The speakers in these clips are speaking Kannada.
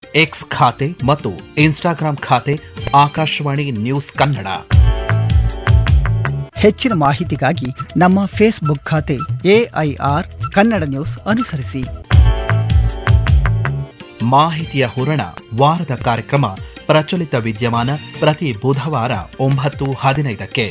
ಎಕ್ಸ್ ಖಾತೆ ಮತ್ತು ಇನ್ಸ್ಟಾಗ್ರಾಂ ಖಾತೆ ಆಕಾಶವಾಣಿ ನ್ಯೂಸ್ ಕನ್ನಡ ಹೆಚ್ಚಿನ ಮಾಹಿತಿಗಾಗಿ ನಮ್ಮ ಫೇಸ್ಬುಕ್ ಖಾತೆ ಎಐಆರ್ ಕನ್ನಡ ನ್ಯೂಸ್ ಅನುಸರಿಸಿ ಮಾಹಿತಿಯ ಹೂರಣ ವಾರದ ಕಾರ್ಯಕ್ರಮ ಪ್ರಚಲಿತ ವಿದ್ಯಮಾನ ಪ್ರತಿ ಬುಧವಾರ ಒಂಬತ್ತು ಹದಿನೈದಕ್ಕೆ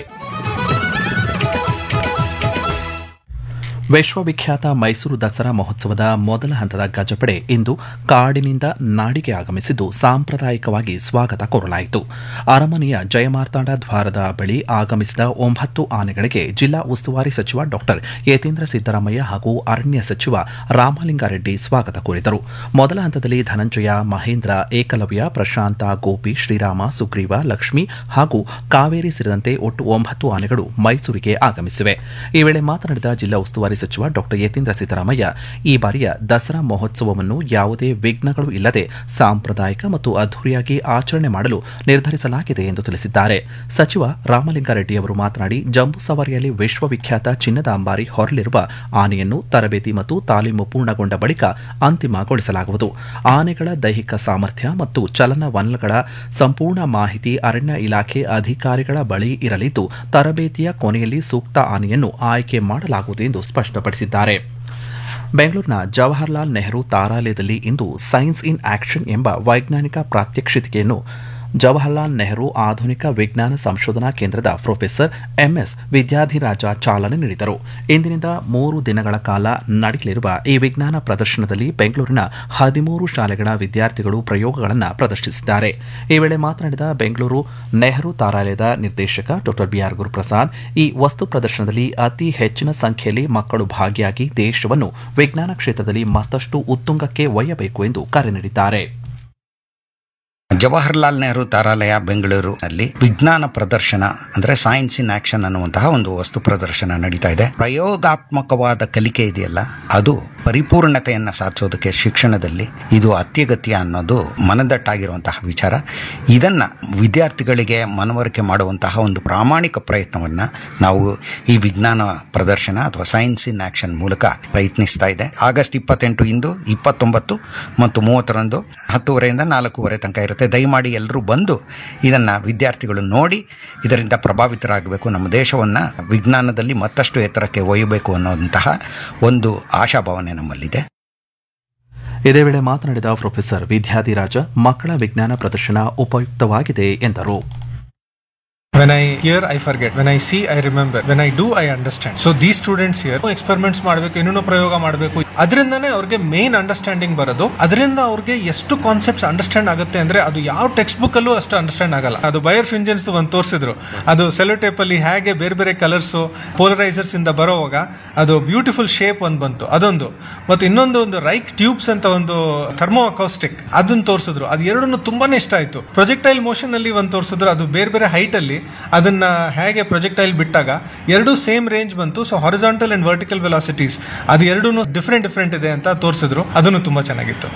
ವಿಶ್ವವಿಖ್ಯಾತ ಮೈಸೂರು ದಸರಾ ಮಹೋತ್ಸವದ ಮೊದಲ ಹಂತದ ಗಜಪಡೆ ಇಂದು ಕಾಡಿನಿಂದ ನಾಡಿಗೆ ಆಗಮಿಸಿದ್ದು ಸಾಂಪ್ರದಾಯಿಕವಾಗಿ ಸ್ವಾಗತ ಕೋರಲಾಯಿತು ಅರಮನೆಯ ಜಯಮಾರ್ತಾಂಡ ದ್ವಾರದ ಬಳಿ ಆಗಮಿಸಿದ ಒಂಬತ್ತು ಆನೆಗಳಿಗೆ ಜಿಲ್ಲಾ ಉಸ್ತುವಾರಿ ಸಚಿವ ಡಾಕ್ಟರ್ ಯತೀಂದ್ರ ಸಿದ್ದರಾಮಯ್ಯ ಹಾಗೂ ಅರಣ್ಯ ಸಚಿವ ರಾಮಲಿಂಗಾರೆಡ್ಡಿ ಸ್ವಾಗತ ಕೋರಿದರು ಮೊದಲ ಹಂತದಲ್ಲಿ ಧನಂಜಯ ಮಹೇಂದ್ರ ಏಕಲವ್ಯ ಪ್ರಶಾಂತ ಗೋಪಿ ಶ್ರೀರಾಮ ಸುಗ್ರೀವ ಲಕ್ಷ್ಮಿ ಹಾಗೂ ಕಾವೇರಿ ಸೇರಿದಂತೆ ಒಟ್ಟು ಒಂಬತ್ತು ಆನೆಗಳು ಮೈಸೂರಿಗೆ ಆಗಮಿಸಿವೆ ಈ ವೇಳೆ ಮಾತನಾಡಿದ ಜಿಲ್ಲಾ ಉಸ್ತುವಾರಿ ಸಚಿವ ಡಾಕ್ಟರ್ ಯತೀಂದ್ರ ಸಿದ್ದರಾಮಯ್ಯ ಈ ಬಾರಿಯ ದಸರಾ ಮಹೋತ್ಸವವನ್ನು ಯಾವುದೇ ವಿಘ್ನಗಳು ಇಲ್ಲದೆ ಸಾಂಪ್ರದಾಯಿಕ ಮತ್ತು ಅದ್ದೂರಿಯಾಗಿ ಆಚರಣೆ ಮಾಡಲು ನಿರ್ಧರಿಸಲಾಗಿದೆ ಎಂದು ತಿಳಿಸಿದ್ದಾರೆ ಸಚಿವ ರಾಮಲಿಂಗಾರೆಡ್ಡಿ ಅವರು ಮಾತನಾಡಿ ಜಂಬೂ ಸವಾರಿಯಲ್ಲಿ ವಿಶ್ವವಿಖ್ಯಾತ ಚಿನ್ನದ ಅಂಬಾರಿ ಹೊರಲಿರುವ ಆನೆಯನ್ನು ತರಬೇತಿ ಮತ್ತು ತಾಲೀಮು ಪೂರ್ಣಗೊಂಡ ಬಳಿಕ ಅಂತಿಮಗೊಳಿಸಲಾಗುವುದು ಆನೆಗಳ ದೈಹಿಕ ಸಾಮರ್ಥ್ಯ ಮತ್ತು ಚಲನವಲನಗಳ ಸಂಪೂರ್ಣ ಮಾಹಿತಿ ಅರಣ್ಯ ಇಲಾಖೆ ಅಧಿಕಾರಿಗಳ ಬಳಿ ಇರಲಿದ್ದು ತರಬೇತಿಯ ಕೊನೆಯಲ್ಲಿ ಸೂಕ್ತ ಆನೆಯನ್ನು ಆಯ್ಕೆ ಮಾಡಲಾಗುವುದು ಎಂದು ಸ್ಪಷ್ಟಪಡಿಸಿದ್ದಾರೆ ಬೆಂಗಳೂರಿನ ಜವಾಹರ್ಲಾಲ್ ನೆಹರು ತಾರಾಲಯದಲ್ಲಿ ಇಂದು ಸೈನ್ಸ್ ಇನ್ ಆಕ್ಷನ್ ಎಂಬ ವೈಜ್ಞಾನಿಕ ಪ್ರಾತ್ಯಕ್ಷಿಕೆಯನ್ನು ಜವಾಹರ್ಲಾಲ್ ನೆಹರು ಆಧುನಿಕ ವಿಜ್ಞಾನ ಸಂಶೋಧನಾ ಕೇಂದ್ರದ ಪ್ರೊಫೆಸರ್ ಎಂಎಸ್ ವಿದ್ಯಾಧಿರಾಜ ಚಾಲನೆ ನೀಡಿದರು ಇಂದಿನಿಂದ ಮೂರು ದಿನಗಳ ಕಾಲ ನಡೆಯಲಿರುವ ಈ ವಿಜ್ಞಾನ ಪ್ರದರ್ಶನದಲ್ಲಿ ಬೆಂಗಳೂರಿನ ಹದಿಮೂರು ಶಾಲೆಗಳ ವಿದ್ಯಾರ್ಥಿಗಳು ಪ್ರಯೋಗಗಳನ್ನು ಪ್ರದರ್ಶಿಸಿದ್ದಾರೆ ಈ ವೇಳೆ ಮಾತನಾಡಿದ ಬೆಂಗಳೂರು ನೆಹರು ತಾರಾಲಯದ ನಿರ್ದೇಶಕ ಡಾ ಬಿಆರ್ ಗುರುಪ್ರಸಾದ್ ಈ ವಸ್ತು ಪ್ರದರ್ಶನದಲ್ಲಿ ಅತಿ ಹೆಚ್ಚಿನ ಸಂಖ್ಯೆಯಲ್ಲಿ ಮಕ್ಕಳು ಭಾಗಿಯಾಗಿ ದೇಶವನ್ನು ವಿಜ್ಞಾನ ಕ್ಷೇತ್ರದಲ್ಲಿ ಮತ್ತಷ್ಟು ಉತ್ತುಂಗಕ್ಕೆ ಒಯ್ಯಬೇಕು ಎಂದು ಕರೆ ನೀಡಿದ್ದಾರೆ ಜವಾಹರ್ಲಾಲ್ ನೆಹರು ತಾರಾಲಯ ಬೆಂಗಳೂರಿನಲ್ಲಿ ವಿಜ್ಞಾನ ಪ್ರದರ್ಶನ ಅಂದ್ರೆ ಸೈನ್ಸ್ ಇನ್ ಆಕ್ಷನ್ ಅನ್ನುವಂತಹ ಒಂದು ವಸ್ತು ಪ್ರದರ್ಶನ ನಡೀತಾ ಇದೆ ಪ್ರಯೋಗಾತ್ಮಕವಾದ ಕಲಿಕೆ ಇದೆಯಲ್ಲ ಅದು ಪರಿಪೂರ್ಣತೆಯನ್ನು ಸಾಧಿಸೋದಕ್ಕೆ ಶಿಕ್ಷಣದಲ್ಲಿ ಇದು ಅತ್ಯಗತ್ಯ ಅನ್ನೋದು ಮನದಟ್ಟಾಗಿರುವಂತಹ ವಿಚಾರ ಇದನ್ನ ವಿದ್ಯಾರ್ಥಿಗಳಿಗೆ ಮನವರಿಕೆ ಮಾಡುವಂತಹ ಒಂದು ಪ್ರಾಮಾಣಿಕ ಪ್ರಯತ್ನವನ್ನ ನಾವು ಈ ವಿಜ್ಞಾನ ಪ್ರದರ್ಶನ ಅಥವಾ ಸೈನ್ಸ್ ಇನ್ ಆಕ್ಷನ್ ಮೂಲಕ ಪ್ರಯತ್ನಿಸ್ತಾ ಇದೆ ಆಗಸ್ಟ್ ಇಪ್ಪತ್ತೆಂಟು ಇಂದು ಇಪ್ಪತ್ತೊಂಬತ್ತು ಮತ್ತು ಮೂವತ್ತರಂದು ಹತ್ತುವರೆಯಿಂದ ನಾಲ್ಕೂವರೆ ತನಕ ಇರುತ್ತೆ ದಯಮಾಡಿ ಎಲ್ಲರೂ ಬಂದು ಇದನ್ನು ವಿದ್ಯಾರ್ಥಿಗಳು ನೋಡಿ ಇದರಿಂದ ಪ್ರಭಾವಿತರಾಗಬೇಕು ನಮ್ಮ ದೇಶವನ್ನು ವಿಜ್ಞಾನದಲ್ಲಿ ಮತ್ತಷ್ಟು ಎತ್ತರಕ್ಕೆ ಒಯ್ಯಬೇಕು ಅನ್ನುವಂತಹ ಒಂದು ಆಶಾಭಾವನೆ ನಮ್ಮಲ್ಲಿದೆ ಇದೇ ವೇಳೆ ಮಾತನಾಡಿದ ಪ್ರೊಫೆಸರ್ ವಿದ್ಯಾಧಿರಾಜ ಮಕ್ಕಳ ವಿಜ್ಞಾನ ಪ್ರದರ್ಶನ ಉಪಯುಕ್ತವಾಗಿದೆ ಎಂದರು When I hear, I forget. When I see, I remember. When I do, I understand. So these students here experiments ಮಾಡಬೇಕು ಏನೇನೋ ಪ್ರಯೋಗ ಮಾಡಬೇಕು ಅದರಿಂದನೇ ಅವ್ರಿಗೆ ಮೇನ್ ಅಂಡರ್ಸ್ಟ್ಯಾಂಡಿಂಗ್ ಬರೋದು ಅದರಿಂದ ಅವ್ರಿಗೆ ಎಷ್ಟು ಕಾನ್ಸೆಪ್ಟ್ಸ್ ಅಂಡರ್ಸ್ಟ್ಯಾಂಡ್ ಆಗುತ್ತೆ ಅಂದ್ರೆ ಅದು ಯಾವ ಟೆಕ್ಸ್ಟ್ ಬುಕ್ ಅಲ್ಲೂ ಅಷ್ಟು ಅಂಡರ್ಸ್ಟ್ಯಾಂಡ್ ಆಗಲ್ಲ ಅದು ಬಯರ್ ಫಿಂಜನ್ಸ್ ಒಂದು ತೋರಿಸಿದ್ರು ಅದು ಸೆಲೋಟೇಪ್ ಅಲ್ಲಿ ಹೇಗೆ ಬೇರೆ ಬೇರೆ ಕಲರ್ಸ್ ಪೋಲರೈಸರ್ಸ್ ಇಂದ ಬರೋವಾಗ ಅದು ಬ್ಯೂಟಿಫುಲ್ ಶೇಪ್ ಒಂದು ಬಂತು ಅದೊಂದು ಮತ್ತು ಇನ್ನೊಂದು ಒಂದು ರೈಕ್ ಟ್ಯೂಬ್ಸ್ ಅಂತ ಒಂದು ಥರ್ಮೋ ಅಕೌಸ್ಟಿಕ್ ಅದನ್ನ ತೋರಿಸಿದ್ರು ಅದು ಎರಡನ್ನು ತುಂಬಾನೇ ಇಷ್ಟ ಆಯ್ತು ಪ್ರೊಜೆಕ್ಟೈಲ್ ಮೋಷನ್ ಅಲ್ಲಿ ಒಂದು ತೋರಿಸಿದ್ರು ಅದು ಬೇರೆ ಬೇರೆ ಹೈಟ್ ಅಲ್ಲಿ ಅದನ್ನ ಹೇಗೆ ಪ್ರೊಜೆಕ್ಟೈಲ್ ಬಿಟ್ಟಾಗ ಎರಡು ಸೇಮ್ ರೇಂಜ್ ಬಂತು so horizontal and vertical velocities ಅದು ಎರಡೂ ಡಿಫ್ರೆಂಟ್ ಡಿಫ್ರೆಂಟ್ ಇದೆ ಅಂತ ತೋರಿಸಿದ್ರು ಅದನ್ನು ತುಂಬಾ ಚೆನ್ನಾಗಿತ್ತು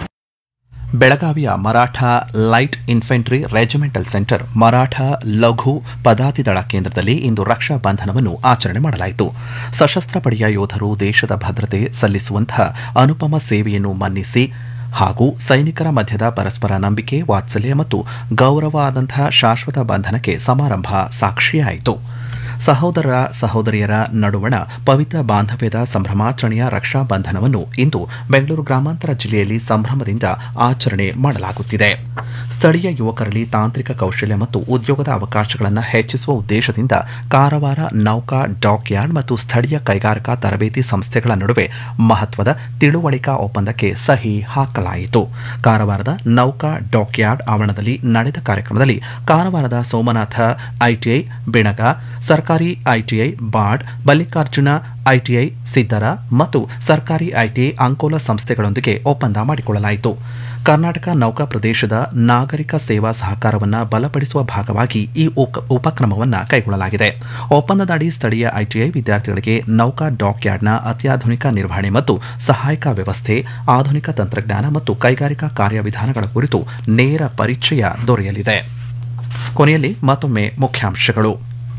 ಬೆಳಗಾವಿಯ Maratha light infantry regimental centre Maratha ಲಘು ಪದಾತಿ ದಳ ಕೇಂದ್ರದಲ್ಲಿ ಇಂದು ರಕ್ಷಾ ಬಂಧನವನ್ನು ಆಚರಣೆ ಮಾಡಲಾಯಿತು ಸಶಸ್ತ್ರ ಪಡೆಯ ಯೋಧರು ದೇಶದ ಭದ್ರತೆ ಸಲ್ಲಿಸುವಂತಹ ಅನುಪಮ ಸೇವೆಯನ್ನು ಮನ್ನಿಸಿ ಹಾಗೂ ಸೈನಿಕರ ಮಧ್ಯದ ಪರಸ್ಪರ ನಂಬಿಕೆ ವಾತ್ಸಲ್ಯ ಮತ್ತು ಗೌರವವಾದಂತಹ ಶಾಶ್ವತ ಬಂಧನಕ್ಕೆ ಸಮಾರಂಭ ಸಾಕ್ಷಿಯಾಯಿತು ಸಹೋದರ ಸಹೋದರಿಯರ ನಡುವಣ ಪವಿತ್ರ ಬಾಂಧವ್ಯದ ಸಂಭ್ರಮಾಚರಣೆಯ ರಕ್ಷಾ ಬಂಧನವನ್ನು ಇಂದು ಬೆಂಗಳೂರು ಗ್ರಾಮಾಂತರ ಜಿಲ್ಲೆಯಲ್ಲಿ ಸಂಭ್ರಮದಿಂದ ಆಚರಣೆ ಮಾಡಲಾಗುತ್ತಿದೆ ಸ್ಥಳೀಯ ಯುವಕರಲ್ಲಿ ತಾಂತ್ರಿಕ ಕೌಶಲ್ಯ ಮತ್ತು ಉದ್ಯೋಗದ ಅವಕಾಶಗಳನ್ನು ಹೆಚ್ಚಿಸುವ ಉದ್ದೇಶದಿಂದ ಕಾರವಾರ ನೌಕಾ ಡಾಕ್ಯಾರ್ಡ್ ಮತ್ತು ಸ್ಥಳೀಯ ಕೈಗಾರಿಕಾ ತರಬೇತಿ ಸಂಸ್ಥೆಗಳ ನಡುವೆ ಮಹತ್ವದ ತಿಳುವಳಿಕಾ ಒಪ್ಪಂದಕ್ಕೆ ಸಹಿ ಹಾಕಲಾಯಿತು ಕಾರವಾರದ ನೌಕಾ ಡಾಕ್ಯಾರ್ಡ್ ಆವರಣದಲ್ಲಿ ನಡೆದ ಕಾರ್ಯಕ್ರಮದಲ್ಲಿ ಕಾರವಾರದ ಸೋಮನಾಥ ಐಟಿಐ ಬಿಣಗ ಸರ್ಕಾರಿ ಐಟಿಐ ಬಾಡ್ ಮಲ್ಲಿಕಾರ್ಜುನ ಐಟಿಐ ಸಿದ್ದರ ಮತ್ತು ಸರ್ಕಾರಿ ಐಟಿಐ ಅಂಕೋಲ ಸಂಸ್ಥೆಗಳೊಂದಿಗೆ ಒಪ್ಪಂದ ಮಾಡಿಕೊಳ್ಳಲಾಯಿತು ಕರ್ನಾಟಕ ನೌಕಾ ಪ್ರದೇಶದ ನಾಗರಿಕ ಸೇವಾ ಸಹಕಾರವನ್ನು ಬಲಪಡಿಸುವ ಭಾಗವಾಗಿ ಈ ಉಪ- ಉಪಕ್ರಮವನ್ನು ಕೈಗೊಳ್ಳಲಾಗಿದೆ ಒಪ್ಪಂದದಡಿ ಸ್ಥಳೀಯ ಐಟಿಐ ವಿದ್ಯಾರ್ಥಿಗಳಿಗೆ ನೌಕಾ ಡಾಕ್ಯಾರ್ಡ್ನ ಅತ್ಯಾಧುನಿಕ ನಿರ್ವಹಣೆ ಮತ್ತು ಸಹಾಯಕ ವ್ಯವಸ್ಥೆ ಆಧುನಿಕ ತಂತ್ರಜ್ಞಾನ ಮತ್ತು ಕೈಗಾರಿಕಾ ಕಾರ್ಯವಿಧಾನಗಳ ಕುರಿತು ನೇರ ಪರಿಚಯ ದೊರೆಯಲಿದೆ ಕೊನೆಯಲ್ಲಿ ಮತ್ತೊಮ್ಮೆ ಮುಖ್ಯಾಂಶಗಳು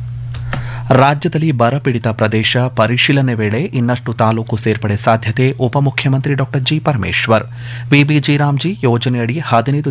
ರಾಜ್ಯದಲ್ಲಿ ಬರಪೀಡಿತ ಪ್ರದೇಶ ಪರಿಶೀಲನೆ ವೇಳೆ ಇನ್ನಷ್ಟು ತಾಲೂಕು ಸೇರ್ಪಡೆ ಸಾಧ್ಯತೆ ಉಪಮುಖ್ಯಮಂತ್ರಿ doctor G Parameshwar VBG Ramji ಯೋಜನೆಯಡಿ ಹದಿನೈದು